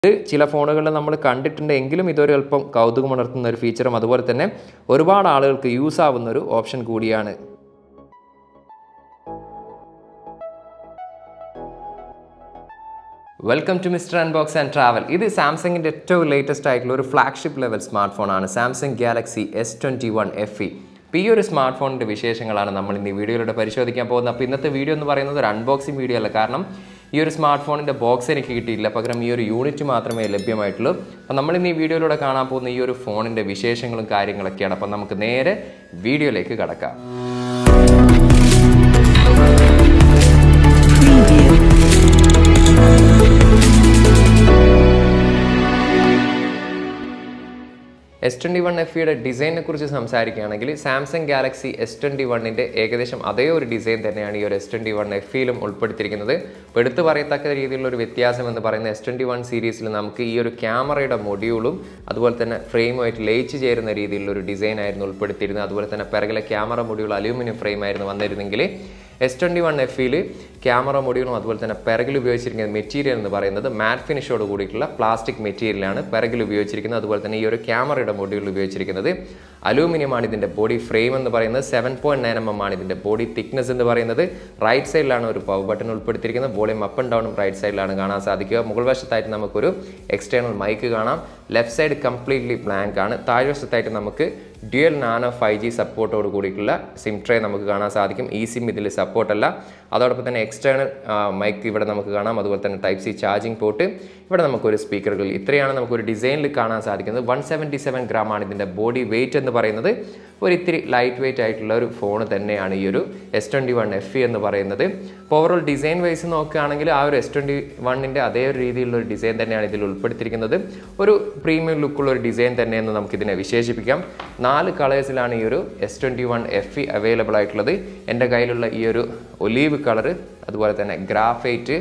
ഇത് ചില ഫോണുകളിൽ നമ്മൾ കണ്ടിട്ടുണ്ട് എങ്കിലും ഇതൊരു അല്പം കൗതുകമുണർത്തുന്ന ഒരു ഫീച്ചറും അതുപോലെ തന്നെ ഒരുപാട് ആളുകൾക്ക് യൂസ് ആവുന്ന ഒരു ഓപ്ഷൻ കൂടിയാണ് welcome to mister unbox and travel ഇത് സാംസങ്ങിൻ്റെ ഏറ്റവും ലേറ്റസ്റ്റ് ആയിട്ടുള്ള ഒരു ഫ്ലാഗ്ഷിപ്പ് ലെവൽ സ്മാർട്ട് ഫോണാണ് Samsung Galaxy S twenty one F E അപ്പോൾ ഈ ഒരു സ്മാർട്ട് ഫോണിൻ്റെ വിശേഷങ്ങളാണ് നമ്മൾ ഇന്ന് ഈ വീഡിയോയിലൂടെ പരിശോധിക്കാൻ പോകുന്നത് അപ്പോൾ ഇന്നത്തെ വീഡിയോ എന്ന് പറയുന്നത് ഒരു അൺബോക്സിംഗ് വീഡിയോ അല്ല കാരണം ഈ ഒരു സ്മാർട്ട് ഫോണിൻ്റെ ബോക്സ് എനിക്ക് കിട്ടിയില്ല പകരം ഈ ഒരു യൂണിറ്റ് മാത്രമേ ലഭ്യമായിട്ടുള്ളൂ അപ്പോൾ നമ്മൾ ഇന്ന് ഈ വീഡിയോയിലൂടെ കാണാൻ പോകുന്ന ഈ ഒരു ഫോണിൻ്റെ വിശേഷങ്ങളും കാര്യങ്ങളൊക്കെയാണ് അപ്പോൾ നമുക്ക് നേരെ വീഡിയോയിലേക്ക് കടക്കാം എസ് ട്വൻറ്റി വൺ എഫ് ഇയുടെ ഡിസൈനെ കുറിച്ച് സംസാരിക്കുകയാണെങ്കിൽ സാംസങ് ഗാലക്സി എസ് ട്വൻറ്റി വണ്ണിൻ്റെ ഏകദേശം അതേ ഒരു ഡിസൈൻ തന്നെയാണ് ഈ ഒരു എസ് ട്വൻറ്റി വൺ എഫ് ഇയിലും ഉൾപ്പെടുത്തിയിരിക്കുന്നത് അപ്പോൾ എടുത്തു പറയത്തക്ക രീതിയിലുള്ള ഒരു വ്യത്യാസം എന്ന് പറയുന്ന എസ് ട്വൻറ്റി വൺ സീരീസിൽ നമുക്ക് ഈ ഒരു ക്യാമറയുടെ മൊഡ്യൂളും അതുപോലെ തന്നെ ഫ്രെയിമുമായിട്ട് ലയിച്ച് ചേരുന്ന രീതിയിലുള്ള ഒരു ഡിസൈൻ ആയിരുന്നു ഉൾപ്പെടുത്തിയിരുന്നത് അതുപോലെ തന്നെ പിറകിലെ ക്യാമറ മൊഡ്യൂൾ അലൂമിനിയം ഫ്രെയിം ആയിരുന്നു വന്നിരുന്നെങ്കിൽ എസ് ട്വൻറ്റി വൺ എഫ് ഇയിൽ ക്യാമറ മൊഡ്യൂളും അതുപോലെ തന്നെ പിറകിൽ ഉപയോഗിച്ചിരിക്കുന്ന മെറ്റീരിയൽ എന്ന് പറയുന്നത് മാറ്റ് ഫിനിഷോട് കൂടിയിട്ടുള്ള പ്ലാസ്റ്റിക് മെറ്റീരിയലാണ് പിറകിൽ ഉപയോഗിച്ചിരിക്കുന്നത് അതുപോലെ തന്നെ ഈ ഒരു ക്യാമറയുടെ മൊഡ്യൂളിൽ ഉപയോഗിച്ചിരിക്കുന്നത് അലൂമിനിയം ആണ് ഇതിൻ്റെ ബോഡി ഫ്രെയിം എന്ന് പറയുന്നത് seven point nine M M ആണ് ഇതിൻ്റെ ബോഡി തിക്നെസ് എന്ന് പറയുന്നത് റൈറ്റ് സൈഡിലാണ് ഒരു പവർ ബട്ടൺ ഉൾപ്പെടുത്തിയിരിക്കുന്നത് വോളിയം അപ്പ് ആൻഡ് ഡൗണും റൈറ്റ് സൈഡിലാണ് കാണാൻ സാധിക്കുക മുകൾ വശത്തായിട്ട് നമുക്കൊരു എക്സ്റ്റേണൽ മൈക്ക് കാണാം ലെഫ്റ്റ് സൈഡ് കംപ്ലീറ്റ്ലി ബ്ലാങ്ക് ആണ് താഴ്വശത്തായിട്ട് നമുക്ക് ഡ്യുവൽ നാനോ ഫൈവ് ജി സപ്പോർട്ടോട് കൂടിയിട്ടുള്ള സിം ട്രേ നമുക്ക് കാണാൻ സാധിക്കും ഈ സിം ഇതിൽ സപ്പോർട്ടല്ല അതോടൊപ്പം തന്നെ എക്സ്റ്റേണൽ മൈക്ക് ഇവിടെ നമുക്ക് കാണാം അതുപോലെ തന്നെ ടൈപ്പ് സി ചാർജിങ് പോർട്ട് ഇവിടെ നമുക്കൊരു സ്പീക്കറുകൾ ഇത്രയാണ് നമുക്കൊരു ഡിസൈനിൽ കാണാൻ സാധിക്കുന്നത് വൺ സെവൻറ്റി സെവൻ ഗ്രാം ആണ് ഇതിൻ്റെ ബോഡി വെയിറ്റ് എന്ന് പറയുന്നത് ഒരു ഇത്തിരി ലൈറ്റ് വെയിറ്റ് ആയിട്ടുള്ള ഒരു ഫോൺ തന്നെയാണ് ഈ ഒരു എസ് ട്വൻറ്റി വൺ എഫ് എന്ന് പറയുന്നത് അപ്പോൾ ഓവറോൾ ഡിസൈൻ വൈസ് നോക്കുകയാണെങ്കിൽ ആ ഒരു എസ് ട്വൻറ്റി വണ്ണിൻ്റെ അതേ ഒരു രീതിയിലുള്ള ഒരു ഡിസൈൻ തന്നെയാണ് ഇതിൽ ഉൾപ്പെടുത്തിയിരിക്കുന്നത് ഒരു പ്രീമിയം ലുക്കുള്ള ഒരു ഡിസൈൻ തന്നെയെന്ന് നമുക്കിതിനെ വിശേഷിപ്പിക്കാം നാല് കളേഴ്സിലാണ് ഈ ഒരു S twenty one F E available ആയിട്ടുള്ളത് എൻ്റെ കയ്യിലുള്ള ഈ ഒരു ഒലീവ് കളറ് അതുപോലെ തന്നെ ഗ്രാഫൈറ്റ്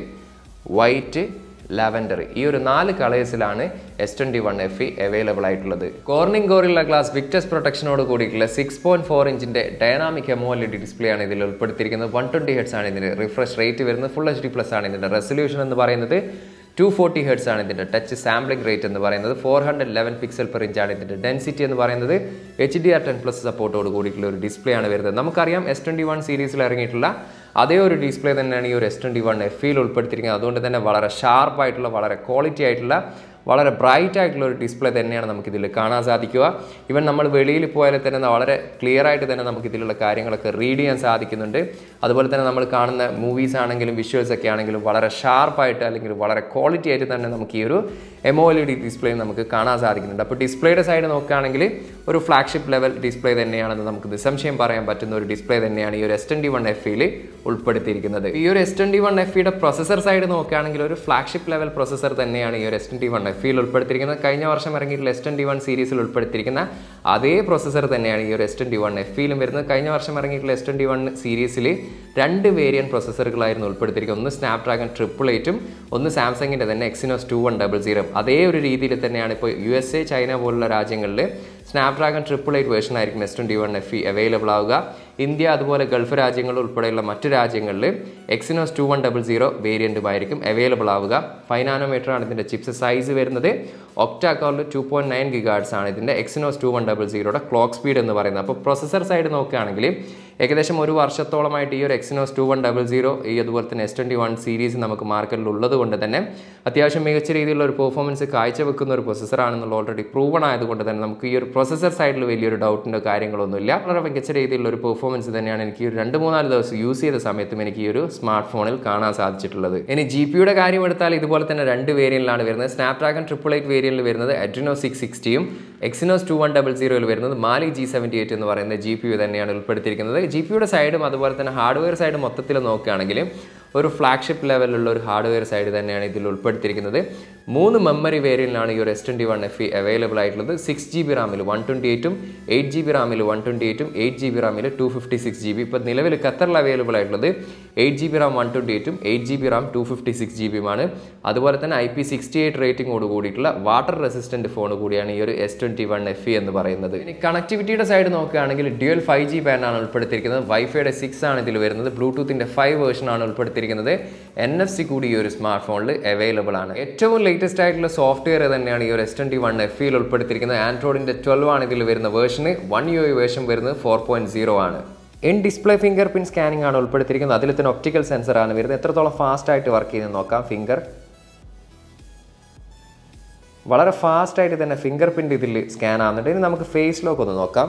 വൈറ്റ് ലാവൻഡർ ഈ ഒരു നാല് കളേഴ്സിലാണ് S twenty one F E available ആയിട്ടുള്ളത് കോർണിംഗ് ഗോറില്ല ഗ്ലാസ് വിക്ടസ് പ്രൊട്ടക്ഷനോട് കൂടിയിട്ടുള്ള സിക്സ് പോയിന്റ് ഫോർ ഇഞ്ചിന്റെ ഡൈനാമിക് എമോലിഡ് ഡിസ്പ്ലേ ആണ് ഇതിൽ ഉൾപ്പെടുത്തിയിരിക്കുന്നത് വൺ ട്വൻറ്റി ഹെഡ്സ് ആണ് ഇതിന്റെ റിഫ്രഷ് റേറ്റ് വരുന്നത് ഫുൾ എച്ച് ഡി പ്ലസ് ആണ് ഇതിന്റെ റെസൊല്യൂഷൻ എന്ന് പറയുന്നത് ടു ഫോർട്ടി ഹെഡ്സ് ആണ് ഇതിൻ്റെ ടച്ച് സാമ്പിളിംഗ് റേറ്റ് എന്ന് പറയുന്നത് four hundred eleven pixel per inch ആണ് ഇതിൻ്റെ ഡെൻസിറ്റി എന്ന് പറയുന്നത് H D R ten plus സപ്പോർട്ടോട് കൂടിയിട്ടുള്ള ഒരു ഡിസ്പ്ലേ ആണ് വരുന്നത് നമുക്കറിയാം എസ് ട്വൻറ്റി വൺ സീരീസിൽ ഇറങ്ങിയിട്ടുള്ള അതേ ഒരു ഡിസ്പ്ലേ തന്നെയാണ് ഈ ഒരു എസ് ട്വൻറ്റി വൺ എഫ് ഇയിൽ ഉൾപ്പെടുത്തിയിരിക്കുന്നത് അതുകൊണ്ട് തന്നെ വളരെ ഷാർപ്പായിട്ടുള്ള വളരെ ക്വാളിറ്റി ആയിട്ടുള്ള വളരെ ബ്രൈറ്റ് ആയിട്ടുള്ള ഒരു ഡിസ്പ്ലേ തന്നെയാണ് നമുക്കിതിൽ കാണാൻ സാധിക്കുക ഇവൻ നമ്മൾ വെളിയിൽ പോയാൽ തന്നെ വളരെ ക്ലിയർ ആയിട്ട് തന്നെ നമുക്ക് ഇതിലുള്ള കാര്യങ്ങളൊക്കെ റീഡ് ചെയ്യാൻ സാധിക്കുന്നുണ്ട് അതുപോലെ തന്നെ നമ്മൾ കാണുന്ന മൂവീസ് ആണെങ്കിലും വിഷ്വൽസ് ഒക്കെ ആണെങ്കിലും വളരെ ഷാർപ്പായിട്ട് അല്ലെങ്കിൽ വളരെ ക്വാളിറ്റി ആയിട്ട് തന്നെ നമുക്ക് ഈ ഒരു എമോലിഡി ഡിസ്പ്ലേ നമുക്ക് കാണാൻ സാധിക്കുന്നുണ്ട് അപ്പോൾ ഡിസ്പ്ലേയുടെ സൈഡ് നോക്കുകയാണെങ്കിൽ ഒരു ഫ്ലാഗ്ഷിപ്പ് ലെവൽ ഡിസ്പ്ലേ തന്നെയാണെന്ന് നമുക്ക് നിസ്സംശയം പറയാൻ പറ്റുന്ന ഒരു ഡിസ്പ്ലേ തന്നെയാണ് ഈ ഒരു എസ് ട്വൻറ്റി വൺ എഫ് ഇയിൽ ഉൾപ്പെടുത്തിയിരിക്കുന്നത് ഈ ഒരു എസ് ട്വൻറ്റി വൺ എഫ് ഇയുടെ പ്രൊസസർ സൈഡ് നോക്കുകയാണെങ്കിൽ ഒരു ഫ്ലാഗ്ഷിപ്പ് ലെവൽ പ്രൊസസർ തന്നെയാണ് ഈ ഒരു എസ് ട്വൻറ്റി വൺ എഫ് ഇയിൽ ഉൾപ്പെടുത്തിയിരിക്കുന്നത് കഴിഞ്ഞ വർഷം ഇറങ്ങിയിട്ടുള്ള എസ് ട്വൻറ്റി വൺ സീരീസിൽ ഉൾപ്പെടുത്തിയിരിക്കുന്ന അതേ പ്രൊസസർ തന്നെയാണ് ഈ ഒരു എസ് ട്വൻറ്റി വൺ എഫ് ഇയിലും വരുന്നത് കഴിഞ്ഞ വർഷം ഇറങ്ങിയിട്ടുള്ള എസ് ട്വൻറ്റി വൺ സീരീസിൽ രണ്ട് വേരിയൻ പ്രൊസസറുകളായിരുന്നു ഉൾപ്പെടുത്തിയിരിക്കുന്നത് ഒന്ന് സ്നാപ്ഡ്രാഗൺ ട്രിപ്പിൾ എയ്റ്റും ഒന്ന് സാംസങ്ങിൻ്റെ തന്നെ Exynos two one double zero അതേ ഒരു രീതിയിൽ തന്നെയാണ് ഇപ്പോൾ യു എസ് എ ചൈന പോലുള്ള രാജ്യങ്ങളിൽ സ്നാപ്ഡ്രാഗൺ ട്രിപ്പിൾ എയ്റ്റ് വേർഷൻ ആയിരിക്കും S twenty one F E available ആവുക ഇന്ത്യ അതുപോലെ ഗൾഫ് രാജ്യങ്ങൾ ഉൾപ്പെടെയുള്ള മറ്റു രാജ്യങ്ങളിൽ Exynos two one double zero വേരിയൻറ്റുമായിരിക്കും അവൈലബിൾ ആവുക ഫൈവ് നാനോമീറ്റർ ആണ് ഇതിൻ്റെ ചിപ്സ് സൈസ് വരുന്നത് ഒക്ടാക്കോറിൽ ടു പോയിന്റ് നയൻ ഗിഗാർഡ്സ് ആണ് ഇതിൻ്റെ എക്സിനോസ് ടു വൺ ഡബിൾ സീറോയുടെ ക്ലോക്ക് സ്പീഡ് എന്ന് പറയുന്നത് അപ്പോൾ പ്രൊസസർ സൈഡ് നോക്കുകയാണെങ്കിൽ ഏകദേശം ഒരു വർഷത്തോളമായിട്ട് ഈ ഒരു Exynos two one double zero ഈ അതുപോലെ തന്നെ എസ് ട്വൻറ്റി വൺ സീരീസ് നമുക്ക് മാർക്കറ്റിൽ ഉള്ളത് കൊണ്ട് തന്നെ അത്യാവശ്യം മികച്ച രീതിയിലുള്ള ഒരു പെർഫോമൻസ് കാഴ്ചവെക്കുന്ന ഒരു പ്രൊസസർ ആണെന്നുള്ള ഓൾറെഡി പ്രൂവൺ ആയതുകൊണ്ട് തന്നെ നമുക്ക് ഈ ഒരു പ്രൊസസർ സൈഡിൽ വലിയൊരു ഡൗട്ടിൻ്റെ കാര്യങ്ങളൊന്നുമില്ല വളരെ മികച്ച രീതിയിലുള്ള ഒരു പെർഫോമൻസ് തന്നെയാണ് എനിക്ക് ഒരു രണ്ട് മൂന്നാല് ദിവസം യൂസ് ചെയ്ത സമയത്തും എനിക്ക് ഈ ഒരു സ്മാർട്ട് ഫോണിൽ കാണാൻ സാധിച്ചിട്ടുള്ളത് ഇനി ജി പിയുടെ കാര്യം എടുത്താൽ ഇതുപോലെ തന്നെ രണ്ട് വേരിയന്റിലാണ് വരുന്നത് സ്നാപ്ഡ്രാഗൺ ട്രിപ്പിൾ എയ്റ്റ് വേരിയന്റിൽ വരുന്നത് അഡ്രിനോ സിക്സ് സിക്സ്റ്റിയും എക്സിനോസ് ടു വൺ ഡബിൾ സീറോയിൽ വരുന്നത് മാലി ജി സെവൻറ്റി എയ്റ്റ് എന്ന് പറയുന്ന ജി പി യു തന്നെയാണ് ഉൾപ്പെടുത്തിയിരിക്കുന്നത് ജി പിയുടെ സൈഡും അതുപോലെ തന്നെ ഹാർഡ്വെയർ സൈഡ് മൊത്തത്തിൽ നോക്കുകയാണെങ്കിൽ ഒരു ഫ്ലാഗ്ഷിപ്പ് ലെവലിലുള്ള ഒരു ഹാർഡ്വെയർ സൈഡ് തന്നെയാണ് ഇതിൽ ഉൾപ്പെടുത്തിയിരിക്കുന്നത് മൂന്ന് മെമ്മറി വേരിയന്റിലാണ് ഈ ഒരു S twenty one F E available ആയിട്ടുള്ളത് സിക്സ് ജി ബി റാമിൽ വൺ ട്വൻറ്റി എയ്റ്റും എയ്റ്റ് ജി ബി റാമിൽ വൺ ട്വൻറ്റി എയ്റ്റും എയ്റ്റ് ജി ബി റാമിൽ two fifty six G B ഇപ്പോൾ നിലവിൽ ഖത്തറിൽ അവൈലബിൾ ആയിട്ടുള്ളത് eight G B RAM one twenty എയ്റ്റും eight G B RAM two fifty six G ബിയുമാണ് അതുപോലെ തന്നെ ഐ പി സിക്സ്റ്റി എയ്റ്റ് റേറ്റിംഗോട് കൂടിയിട്ടുള്ള വാട്ടർ റെസിസ്റ്റൻറ്റ് ഫോൺ കൂടിയാണ് ഈ ഒരു S twenty one F E എന്ന് പറയുന്നത് ഇനി കണക്ടിവിറ്റിയുടെ സൈഡ് നോക്കുകയാണെങ്കിൽ ഡ്യുവൽ ഫൈവ് ജി ബാൻഡ് ആണ് ഉൾപ്പെടുത്തിയിരിക്കുന്നത് വൈഫൈയുടെ സിക്സ് ആണ് ഇതിൽ വരുന്നത് ബ്ലൂടൂത്തിൻ്റെ ഫൈവ് വേർഷൻ ആണ് ഉൾപ്പെടുത്തിയിരിക്കുന്നത് എൻ എഫ് സി കൂടി ഈ ഒരു സ്മാർട്ട് ഫോണിൽ അവൈലബിൾ ആണ് ഏറ്റവും ലേറ്റസ്റ്റ് ലേറ്റസ്റ്റ് ആയിട്ടുള്ള സോഫ്റ്റ്വെയർ തന്നെയാണ് ഈ ഒരു എസ് ട്വൻറ്റി വൺ എഫ് ഇയിൽ ഉൾപ്പെടുത്തിയിരിക്കുന്നത് ആൻഡ്രോയിഡിൻ്റെ ട്വൽവ് ആണ് ഇതിൽ വരുന്ന വേർഷന് വൺ യു ഐ വേർഷൻ വരുന്നത് ഫോർ പോയിന്റ് സീറോ ആണ് in display fingerprint scanning ആണ് ഉൾപ്പെടുത്തിയിരിക്കുന്നത് അതിൽ തന്നെ ഒപ്റ്റിക്കൽ സെൻസർ ആണ് വരുന്നത് എത്രത്തോളം ഫാസ്റ്റ് ആയിട്ട് വർക്ക് ചെയ്യുന്നത് നോക്കാം ഫിംഗർ വളരെ ഫാസ്റ്റ് ആയിട്ട് തന്നെ ഫിംഗർ പ്രിന്റ് ഇതിൽ സ്കാൻ ആകുന്നുണ്ട് ഇനി നമുക്ക് ഫേസ് ലോക്ക് ഒന്ന് നോക്കാം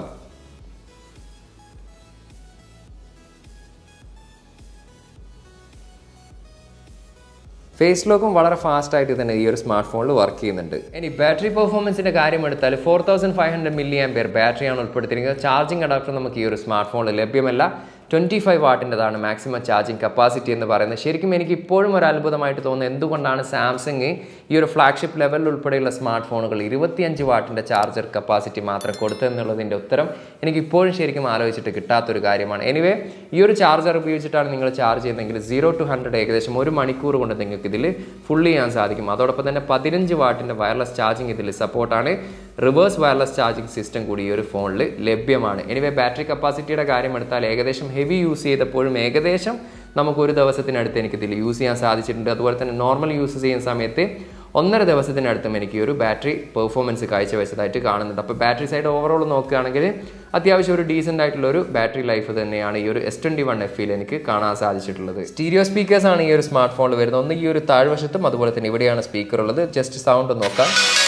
ഫേസ് ലോക്കും വളരെ ഫാസ്റ്റ് ആയിട്ട് തന്നെ ഈ ഒരു സ്മാർട്ട് ഫോണിൽ വർക്ക് ചെയ്യുന്നുണ്ട് ഇനി ബാറ്ററി പെർഫോമൻസിന്റെ കാര്യം എടുത്താൽ four thousand five hundred milliampere ബാറ്ററിയാണ് ഉൾപ്പെടുത്തിയിരിക്കുന്നത് ചാർജിംഗ് അഡാപ്റ്റർ നമുക്ക് ഈ ഒരു സ്മാർട്ട് ഫോണിൽ ലഭ്യമല്ല ട്വൻറ്റി ഫൈവ് വാട്ടിൻ്റെതാണ് മാക്സിമം ചാർജിങ് കപ്പാസിറ്റി എന്ന് പറയുന്നത് ശരിക്കും എനിക്ക് ഇപ്പോഴും ഒരു അത്ഭുതമായിട്ട് തോന്നുന്നത് എന്തുകൊണ്ടാണ് സാംസങ് ഈ ഒരു ഫ്ലാഗ്ഷിപ്പ് ലെവലിൽ ഉൾപ്പെടെയുള്ള സ്മാർട്ട് ഫോണുകൾ ഇരുപത്തിയഞ്ച് വാട്ടിൻ്റെ ചാർജർ കപ്പാസിറ്റി മാത്രം കൊടുത്തതെന്നുള്ളതിൻ്റെ ഉത്തരം എനിക്ക് ഇപ്പോഴും ശരിക്കും ആലോചിച്ചിട്ട് കിട്ടാത്തൊരു കാര്യമാണ് എനിവേ ഈ ഒരു ചാർജർ ഉപയോഗിച്ചിട്ടാണ് നിങ്ങൾ ചാർജ് ചെയ്യുന്നതെങ്കിൽ സീറോ ടു ഹൺഡ്രഡ് ഏകദേശം ഒരു മണിക്കൂർ കൊണ്ട് നിങ്ങൾക്ക് ഇതിൽ ഫുൾ ചെയ്യാൻ സാധിക്കും അതോടൊപ്പം തന്നെ പതിനഞ്ച് വാട്ടിൻ്റെ വയർലെസ് ചാർജിങ് ഇതിൽ സപ്പോർട്ടാണ് റിവേഴ്സ് വയർലെസ് ചാർജിങ് സിസ്റ്റം കൂടി ഈ ഒരു ഫോണിൽ ലഭ്യമാണ് എനിവേ ബാറ്ററി കപ്പാസിറ്റിയുടെ കാര്യം എടുത്താൽ ഏകദേശം ഹെവി യൂസ് ചെയ്തപ്പോഴും ഏകദേശം നമുക്ക് ഒരു ദിവസത്തിനടുത്ത് എനിക്ക് ഇതിൽ യൂസ് ചെയ്യാൻ സാധിച്ചിട്ടുണ്ട് അതുപോലെ തന്നെ നോർമൽ യൂസ് ചെയ്യുന്ന സമയത്ത് ഒന്നര ദിവസത്തിനടുത്തും എനിക്ക് ഒരു ബാറ്ററി പെർഫോമൻസ് കാഴ്ചവെച്ചതായിട്ട് കാണുന്നുണ്ട് അപ്പോൾ ബാറ്ററി സൈഡ് ഓവറോൾ നോക്കുകയാണെങ്കിൽ അത്യാവശ്യം ഒരു ഡീസൻ്റ് ആയിട്ടുള്ള ഒരു ബാറ്ററി ലൈഫ് തന്നെയാണ് ഈ ഒരു എസ് ട്വൻറ്റി വൺ എഫിൽ എനിക്ക് കാണാൻ സാധിച്ചിട്ടുള്ളത് സ്റ്റീരിയോ സ്പീക്കേഴ്സ് ആണ് ഈ ഒരു സ്മാർട്ട് ഫോണിൽ വരുന്നത് ഒന്ന് ഈ ഒരു താഴ്വശത്തും അതുപോലെ തന്നെ ഇവിടെയാണ് സ്പീക്കർ ഉള്ളത് ജസ്റ്റ് സൗണ്ട് നോക്കാം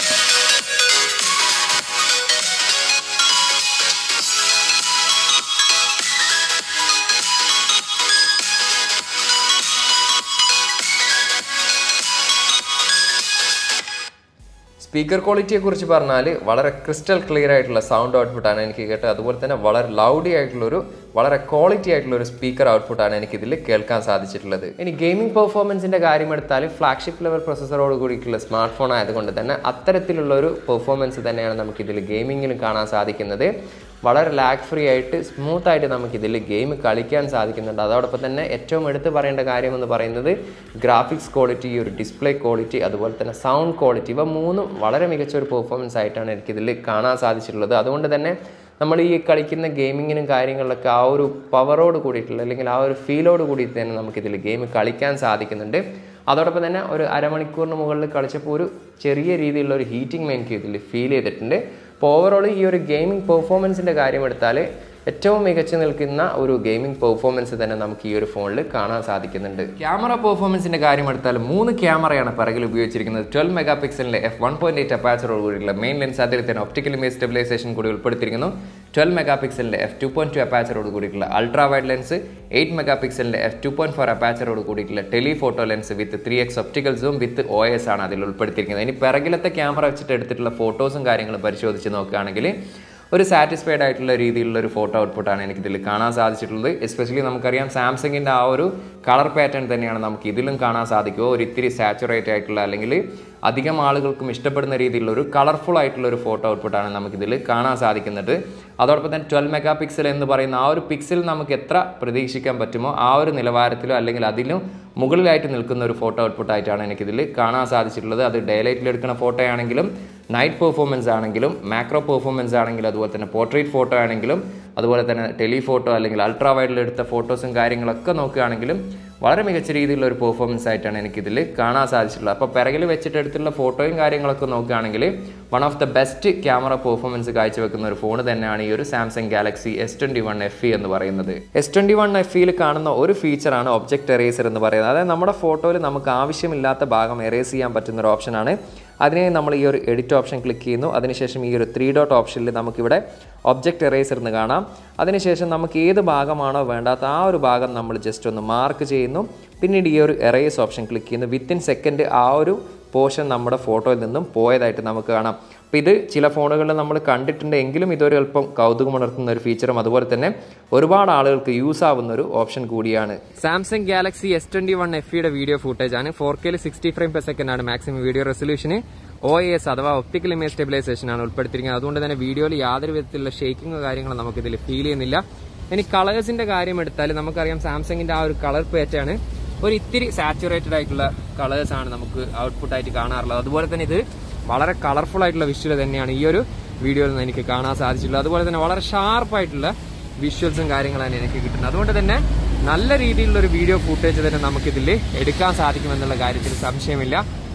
സ്പീക്കർ ക്വാളിറ്റിയെ കുറിച്ച് പറഞ്ഞാൽ വളരെ ക്രിസ്റ്റൽ ക്ലിയർ ആയിട്ടുള്ള സൗണ്ട് ഔട്ട്പുട്ടാണ് എനിക്ക് കേട്ടത് അതുപോലെ തന്നെ വളരെ ലൗഡി ആയിട്ടുള്ളൊരു വളരെ ക്വാളിറ്റി ആയിട്ടുള്ള ഒരു സ്പീക്കർ ഔട്ട്പുട്ടാണ് എനിക്ക് ഇതിൽ കേൾക്കാൻ സാധിച്ചിട്ടുള്ളത് ഇനി ഗെയിമിംഗ് പെർഫോമൻസിന്റെ കാര്യം എടുത്താൽ ഫ്ലാഗ്ഷിപ്പ് ലെവൽ പ്രൊസസ്സറോട് കൂടിയിട്ടുള്ള സ്മാർട്ട് ഫോൺ ആയതുകൊണ്ട് തന്നെ അത്തരത്തിലുള്ള ഒരു പെർഫോമൻസ് തന്നെയാണ് നമുക്ക് ഇതിൽ ഗെയിമിങ്ങിലും കാണാൻ സാധിക്കുന്നത് വളരെ ലാഗ് ഫ്രീ ആയിട്ട് സ്മൂത്ത് ആയിട്ട് നമുക്ക് ഇതിൽ ഗെയിം കളിക്കാൻ സാധിക്കുന്നുണ്ട് അതോടൊപ്പം തന്നെ ഏറ്റവും എടുത്തു പറയേണ്ട കാര്യം എന്ന് പറയുന്നത് ഗ്രാഫിക്സ് ക്വാളിറ്റി ഒരു ഡിസ്പ്ലേ ക്വാളിറ്റി അതുപോലെ തന്നെ സൗണ്ട് ക്വാളിറ്റി ഇവ മൂന്നും വളരെ മികച്ച ഒരു പെർഫോമൻസ് ആയിട്ടാണ് എനിക്കിതിൽ കാണാൻ സാധിച്ചിട്ടുള്ളത് അതുകൊണ്ട് തന്നെ നമ്മൾ ഈ കളിക്കുന്ന ഗെയിമിങ്ങിനും കാര്യങ്ങളിലൊക്കെ ആ ഒരു പവറോട് കൂടിയിട്ടുള്ള അല്ലെങ്കിൽ ആ ഒരു ഫീലോട് കൂടി തന്നെ നമുക്കിതിൽ ഗെയിം കളിക്കാൻ സാധിക്കുന്നുണ്ട് അതോടൊപ്പം തന്നെ ഒരു അരമണിക്കൂറിന് മുകളിൽ കളിച്ചപ്പോൾ ഒരു ചെറിയ രീതിയിലുള്ള ഒരു ഹീറ്റിംഗ് എനിക്ക് ഇതിൽ ഫീൽ ചെയ്തിട്ടുണ്ട് അപ്പോൾ ഓവറോൾ ഈ ഒരു ഗെയിമിംഗ് പെർഫോമൻസിൻ്റെ കാര്യം എടുത്താൽ ഏറ്റവും മികച്ചു നിൽക്കുന്ന ഒരു ഗെയിമിംഗ് പെർഫോമൻസ് തന്നെ നമുക്ക് ഈ ഒരു ഫോണിൽ കാണാൻ സാധിക്കുന്നുണ്ട് ക്യാമറ പെർഫോമൻസിന്റെ കാര്യം എടുത്താൽ മൂന്ന് ക്യാമറയാണ് പിറകിൽ ഉപയോഗിച്ചിരിക്കുന്നത് ട്വൽവ് മെഗാ പിക്സലിന്റെ എഫ് വൺ പോയിന്റ് എയ്റ്റ് അപ്പാച്ചറോട് കൂടിയുള്ള മെയിൻ ലെൻസ് അതിൽ തന്നെ ഒപ്റ്റിക്കൽ ഇമേജ് സ്റ്റെബിലൈസേഷൻ കൂടി ഉൾപ്പെടുത്തിയിരിക്കുന്നു ട്വൽവ് മെഗാ പിക്സലിന്റെ എഫ് ടു പോയിന്റ് ടു അപ്പാച്ചറോട് കൂടിയിട്ടുള്ള ultra wide lens eight mega പിക്സലിന്റെ എഫ് ടു പോയിന്റ് ഫോർ അപ്പാച്ചറോട് കൂടിയിട്ടുള്ള telephoto lens with three X optical zoom with O S ആണ് അതിൽ ഉൾപ്പെടുത്തിയിരിക്കുന്നത് ഇനി പിറകിലത്തെ ക്യാമറ വെച്ചിട്ട് എടുത്തിട്ടുള്ള ഫോട്ടോസും കാര്യങ്ങളും പരിശോധിച്ച് നോക്കുകയാണെങ്കിൽ ഒരു സാറ്റിസ്ഫൈഡ് ആയിട്ടുള്ള രീതിയിലുള്ള ഒരു ഫോട്ടോ ഔട്ട്പുട്ടാണ് എനിക്ക് ഇതിൽ കാണാൻ സാധിച്ചിട്ടുള്ളത് എസ്പെഷ്യലി നമുക്കറിയാം സാംസങ്ങിൻ്റെ ആ ഒരു കളർ പാറ്റേൺ തന്നെയാണ് നമുക്ക് ഇതിലും കാണാൻ സാധിക്കുക ഒരു ഇത്തിരി സാച്ചുറേറ്റ് ആയിട്ടുള്ള അല്ലെങ്കിൽ അധികം ആളുകൾക്കും ഇഷ്ടപ്പെടുന്ന രീതിയിലുള്ള ഒരു കളർഫുൾ ആയിട്ടുള്ള ഒരു ഫോട്ടോ ഔട്ട്പുട്ടാണ് നമുക്കിതിൽ കാണാൻ സാധിക്കുന്നത് അതോടൊപ്പം തന്നെ ട്വൽവ് മെഗാ പിക്സൽ എന്ന് പറയുന്ന ആ ഒരു പിക്സൽ നമുക്ക് എത്ര പ്രതീക്ഷിക്കാൻ പറ്റുമോ ആ ഒരു നിലവാരത്തിലോ അല്ലെങ്കിൽ അതിലും മുകളിലായിട്ട് നിൽക്കുന്ന ഒരു ഫോട്ടോ ഔട്ട്പുട്ട് ആയിട്ടാണ് എനിക്കിതിൽ കാണാൻ സാധിച്ചിട്ടുള്ളത് അത് ഡേ ലൈറ്റിൽ എടുക്കുന്ന ഫോട്ടോ ആണെങ്കിലും നൈറ്റ് പെർഫോമൻസ് ആണെങ്കിലും മാക്രോ പെർഫോമൻസ് ആണെങ്കിലും അതുപോലെ തന്നെ പോർട്രേറ്റ് ഫോട്ടോ ആണെങ്കിലും അതുപോലെ തന്നെ ടെലിഫോട്ടോ അല്ലെങ്കിൽ അൾട്രാ വൈഡിൽ എടുത്ത ഫോട്ടോസും കാര്യങ്ങളൊക്കെ നോക്കുകയാണെങ്കിലും വളരെ മികച്ച രീതിയിലുള്ള ഒരു പെർഫോമൻസ് ആയിട്ടാണ് എനിക്കിതിൽ കാണാൻ സാധിച്ചിട്ടുള്ളത് അപ്പോൾ പിറകിൽ വെച്ചിട്ട് എടുത്തുള്ള ഫോട്ടോയും കാര്യങ്ങളൊക്കെ നോക്കുകയാണെങ്കിൽ one of the best camera performance കാഴ്ചവെക്കുന്ന ഒരു ഫോൺ തന്നെയാണ് ഈ ഒരു Samsung Galaxy S twenty one F എന്ന് പറയുന്നത് എസ് ട്വൻറ്റി വൺ എഫ് ഇയിൽ കാണുന്ന ഒരു ഫീച്ചറാണ് ഒബ്ജക്റ്റ് എറേസർ എന്ന് പറയുന്നത് അതായത് നമ്മുടെ ഫോട്ടോയിൽ നമുക്ക് ആവശ്യമില്ലാത്ത ഭാഗം എറേസ് ചെയ്യാൻ പറ്റുന്ന ഒരു ഓപ്ഷനാണ് അതിനെ നമ്മൾ ഈ ഒരു എഡിറ്റ് ഓപ്ഷൻ ക്ലിക്ക് ചെയ്യുന്നു അതിനുശേഷം ഈ ഒരു ത്രീ ഡോട്ട് ഓപ്ഷനിൽ നമുക്കിവിടെ ഒബ്ജക്റ്റ് എറേസർ എന്ന് കാണാം അതിനുശേഷം നമുക്ക് ഏത് ഭാഗമാണോ വേണ്ടാത്ത ആ ഒരു ഭാഗം നമ്മൾ ജസ്റ്റ് ഒന്ന് മാർക്ക് ചെയ്യുന്നു പിന്നീട് ഈ ഒരു എറേസ് ഓപ്ഷൻ ക്ലിക്ക് ചെയ്യുന്നു വിത്തിൻ സെക്കൻഡ് ആ ഒരു പോർഷൻ നമ്മുടെ ഫോട്ടോയിൽ നിന്നും പോയതായിട്ട് നമുക്ക് കാണാം അപ്പോൾ ഇത് ചില ഫോണുകളിൽ നമ്മൾ കണ്ടിട്ടുണ്ട് എങ്കിലും ഇതൊരു അല്പം കൗതുകമുണർത്തുന്ന ഒരു ഫീച്ചറും അതുപോലെ തന്നെ ഒരുപാട് ആളുകൾക്ക് യൂസ് ആവുന്ന ഒരു ഓപ്ഷൻ കൂടിയാണ് Samsung Galaxy S twenty one F ഇയുടെ വീഡിയോ ഫുട്ടേജ് ആണ് ഫോർ കെയിൽ സിക്സ്റ്റി ഫ്രെയിം പെർ സെക്കൻഡ് ആണ് മാക്സിമം വീഡിയോ റെസൊല്യൂഷന് ഒ എസ് അഥവാ ഒപ്റ്റിക്കൽ ഇമേജ് സ്റ്റെബിലൈസേഷൻ ആണ് ഉൾപ്പെടുത്തിയിരിക്കുന്നത് അതുകൊണ്ട് തന്നെ വീഡിയോയിൽ യാതൊരു വിധത്തിലുള്ള ഷേക്കിങ്ങോ കാര്യങ്ങളോ നമുക്ക് ഇതിൽ ഫീൽ ചെയ്യുന്നില്ല ഇനി കളേഴ്സിന്റെ കാര്യം എടുത്താൽ നമുക്കറിയാം സാംസങ്ങിന്റെ ആ ഒരു കളർ പാറ്റേൺ ഒരു ഇത്തിരി സാച്ചുറേറ്റഡ് ആയിട്ടുള്ള കളേഴ്സ് ആണ് നമുക്ക് ഔട്ട്പുട്ട് ആയിട്ട് കാണാറുള്ളത് അതുപോലെ തന്നെ ഇത് വളരെ കളർഫുൾ ആയിട്ടുള്ള വിഷ്വൽ തന്നെയാണ് ഈ ഒരു വീഡിയോയിൽ നിന്ന് എനിക്ക് കാണാൻ സാധിച്ചിട്ടുള്ളത് അതുപോലെ തന്നെ വളരെ ഷാർപ്പായിട്ടുള്ള വിഷ്വൽസും കാര്യങ്ങളാണ് എനിക്ക് കിട്ടുന്നത് അതുകൊണ്ട് തന്നെ നല്ല രീതിയിലുള്ള ഒരു വീഡിയോ ഫുട്ടേജ് തന്നെ നമുക്കിതിൽ എടുക്കാൻ സാധിക്കുമെന്നുള്ള കാര്യത്തിൽ സംശയമില്ല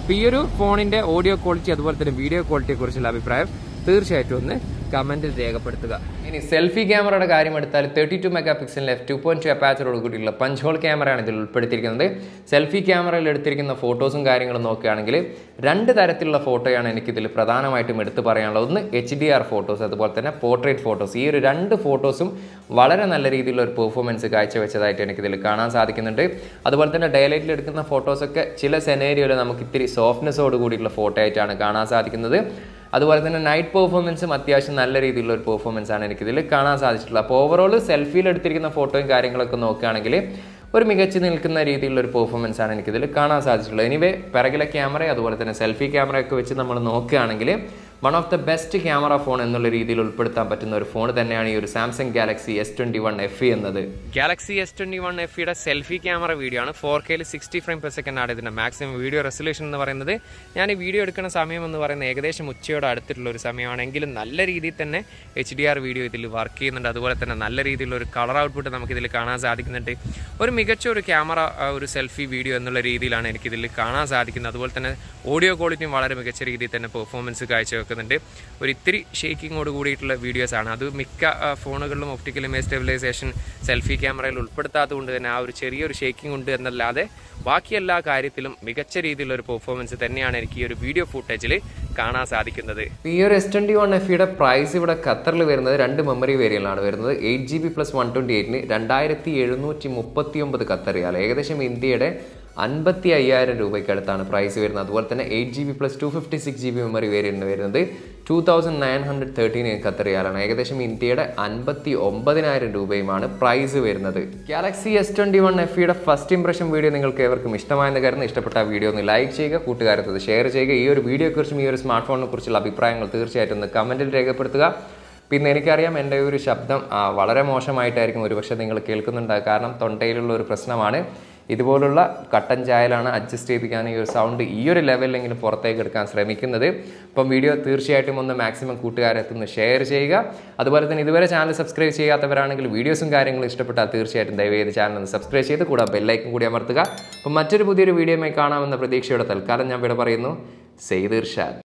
അപ്പോൾ ഈ ഒരു ഫോണിന്റെ ഓഡിയോ ക്വാളിറ്റി അതുപോലെ തന്നെ വീഡിയോ ക്വാളിറ്റിയെ കുറിച്ചുള്ള അഭിപ്രായം തീർച്ചയായിട്ടും ഒന്ന് കമന്റിൽ രേഖപ്പെടുത്തുക ഇനി സെൽഫി ക്യാമറയുടെ കാര്യം എടുത്താൽ തേർട്ടി ടു മെഗാ പിക്സലിലെ എഫ് ടു പോയിന്റ് ടു അപ്പാച്ചറോട് കൂടിയുള്ള പഞ്ച് ഹോൾ ക്യാമറയാണ് ഇതിൽ ഉൾപ്പെടുത്തിയിരിക്കുന്നത് സെൽഫി ക്യാമറയിൽ എടുത്തിരിക്കുന്ന ഫോട്ടോസും കാര്യങ്ങളും നോക്കുകയാണെങ്കിൽ രണ്ട് തരത്തിലുള്ള ഫോട്ടോയാണ് എനിക്കിതിൽ പ്രധാനമായിട്ടും എടുത്തു പറയാനുള്ളത് ഒന്ന് എച്ച് ഡി ആർ ഫോട്ടോസ് അതുപോലെ തന്നെ പോർട്രേറ്റ് ഫോട്ടോസ് ഈ ഒരു രണ്ട് ഫോട്ടോസും വളരെ നല്ല രീതിയിലുള്ള ഒരു പെർഫോമൻസ് കാഴ്ചവെച്ചതായിട്ട് എനിക്കിതിൽ കാണാൻ സാധിക്കുന്നുണ്ട് അതുപോലെ തന്നെ ഡയലൈറ്റിൽ എടുക്കുന്ന ഫോട്ടോസൊക്കെ ചില സെനേരിയോയിൽ നമുക്ക് ഇത്തിരി സോഫ്റ്റ്നെസ്സോട് കൂടിയുള്ള ഫോട്ടോ ആയിട്ടാണ് കാണാൻ സാധിക്കുന്നത് അതുപോലെ തന്നെ നൈറ്റ് പെർഫോമൻസും അത്യാവശ്യം നല്ല രീതിയിലുള്ള ഒരു പെർഫോമൻസ് ആണ് എനിക്കിതിൽ കാണാൻ സാധിച്ചിട്ടുള്ളത് അപ്പോൾ ഓവറോൾ സെൽഫിയിൽ എടുത്തിരിക്കുന്ന ഫോട്ടോയും കാര്യങ്ങളൊക്കെ നോക്കുകയാണെങ്കിൽ ഒരു മികച്ചു നിൽക്കുന്ന രീതിയിലുള്ള ഒരു പെർഫോമൻസ് ആണ് എനിക്കിതിൽ കാണാൻ സാധിച്ചിട്ടുള്ളത് എനിവേ പിറകിലെ ക്യാമറ അതുപോലെ തന്നെ സെൽഫി ക്യാമറയൊക്കെ വെച്ച് നമ്മൾ നോക്കുകയാണെങ്കിൽ one of the best camera phone എന്നുള്ള രീതിയിൽ ഉൾപ്പെടുത്താൻ പറ്റുന്ന ഒരു ഫോൺ തന്നെയാണ് ഈ ഒരു Samsung Galaxy S twenty one F എന്നത് Galaxy S twenty one F യുടെ സെൽഫി ക്യാമറ വീഡിയോ ആണ് ഫോർ കെയിൽ സിക്സ്റ്റി ഫ്രെയിം പെർ സെക്കൻഡ് ആണ് ഇതിന്റെ മാക്സിമം വീഡിയോ റെസൊല്യൂഷൻ എന്ന് പറയുന്നത് ഞാൻ ഈ വീഡിയോ എടുക്കുന്ന സമയം എന്ന് പറയുന്നത് ഏകദേശം ഉച്ചയോട് അടുത്തിട്ടുള്ള ഒരു സമയമാണെങ്കിലും നല്ല രീതിയിൽ തന്നെ എച്ച് ഡി ആർ വീഡിയോ ഇതിൽ വർക്ക് ചെയ്യുന്നുണ്ട് അതുപോലെ തന്നെ നല്ല രീതിയിലുള്ള ഒരു കളർ ഔട്ട്പുട്ട് നമുക്ക് ഇതിൽ കാണാൻ സാധിക്കുന്നുണ്ട് ഒരു മികച്ച ഒരു ക്യാമറ ഒരു സെൽഫി വീഡിയോ എന്നുള്ള രീതിയിലാണ് എനിക്കിതിൽ കാണാൻ സാധിക്കുന്നത് അതുപോലെ തന്നെ ഓഡിയോ ക്വാളിറ്റിയും വളരെ മികച്ച രീതിയിൽ തന്നെ പെർഫോമൻസ് കാഴ്ചവെക്കുന്നുണ്ട് ഒരു ഇത്തിരി ഷേക്കിങ്ങോട് കൂടിയിട്ടുള്ള വീഡിയോസ് ആണ് അത് മിക്ക ആ, ഫോണുകളിലും ഒപ്റ്റിക്കൽ ഇമേജ് സ്റ്റെബിലൈസേഷൻ സെൽഫി ക്യാമറയിൽ ഉൾപ്പെടുത്താത്തത് കൊണ്ട് തന്നെ ആ ഒരു ചെറിയൊരു ഷേക്കിംഗ് ഉണ്ട് എന്നല്ലാതെ ബാക്കി എല്ലാ കാര്യത്തിലും മികച്ച രീതിയിലുള്ള ഒരു പെർഫോമൻസ് തന്നെയാണ് എനിക്ക് ഈ ഒരു വീഡിയോ ഫുട്ടേജിൽ കാണാൻ സാധിക്കുന്നത് ഈ ഒരു എസ് ട്വന്റി വൺ എഫ് യുടെ പ്രൈസ് ഇവിടെ ഖത്തറിൽ വരുന്നത് രണ്ട് മെമ്മറി വേരിയലാണ് വരുന്നത് eight G B plus one twenty എയ്റ്റിന് രണ്ടായിരത്തി എഴുന്നൂറ്റി മുപ്പത്തി ഒമ്പത് ഖത്തർ റിയാൽ ഏകദേശം ഇന്ത്യയുടെ അൻപത്തി അയ്യായിരം രൂപയ്ക്ക് അടുത്താണ് പ്രൈസ് വരുന്നത് അതുപോലെ തന്നെ eight G B plus two fifty six G B memory variant വരുന്നത് two thousand nine hundred thirteen Qatar റിയാലാണ് ഏകദേശം ഇന്ത്യയുടെ അൻപത്തി ഒമ്പതിനായിരം രൂപയുമാണ് പ്രൈസ് വരുന്നത് Galaxy S twenty one F യുടെ ഫസ്റ്റ് ഇംപ്രഷൻ വീഡിയോ നിങ്ങൾക്ക് ഏവർക്കും ഇഷ്ടമായെന്ന് കരുതുന്നു ഇഷ്ടപ്പെട്ട ആ വീഡിയോ ഒന്ന് ലൈക്ക് ചെയ്യുക കൂട്ടുകാരത്തത് ഷെയർ ചെയ്യുക ഈ ഒരു വീഡിയോയെക്കുറിച്ചും ഈ ഒരു സ്മാർട്ട് ഫോണിനെ കുറിച്ചുള്ള അഭിപ്രായങ്ങൾ തീർച്ചയായിട്ടും ഒന്ന് കമന്റിൽ രേഖപ്പെടുത്തുക പിന്നെ എനിക്കറിയാം എൻ്റെ ഒരു ശബ്ദം ആ, വളരെ മോശമായിട്ടായിരിക്കും ഒരുപക്ഷെ നിങ്ങൾ കേൾക്കുന്നുണ്ടാകുക കാരണം തൊണ്ടയിലുള്ള ഒരു പ്രശ്നമാണ് ഇതുപോലുള്ള കട്ടൻ ചായലാണ് അഡ്ജസ്റ്റ് ചെയ്തിരിക്കാൻ ഈ ഒരു സൗണ്ട് ഈ ഒരു ലെവലിലെങ്കിലും പുറത്തേക്ക് എടുക്കാൻ ശ്രമിക്കുന്നത് അപ്പം വീഡിയോ തീർച്ചയായിട്ടും ഒന്ന് മാക്സിമം കൂട്ടുകാരെത്തുന്ന ഷെയർ ചെയ്യുക അതുപോലെ തന്നെ ഇതുവരെ ചാനൽ സബ്സ്ക്രൈബ് ചെയ്യാത്തവരാണെങ്കിൽ വീഡിയോസും കാര്യങ്ങളും ഇഷ്ടപ്പെട്ടാൽ തീർച്ചയായിട്ടും ദയവേത് ചാനൽ ഒന്ന് സബ്സ്ക്രൈബ് ചെയ്ത് കൂടാതെ ബെല്ലൈക്കും കൂടി അമർത്തുക അപ്പം മറ്റൊരു പുതിയൊരു വീഡിയോയുമായി കാണാമെന്ന പ്രതീക്ഷയോടെ തൽക്കാലം ഞാൻ ഇവിടെ പറയുന്നു സെയ്ദ് ഇർഷാദ്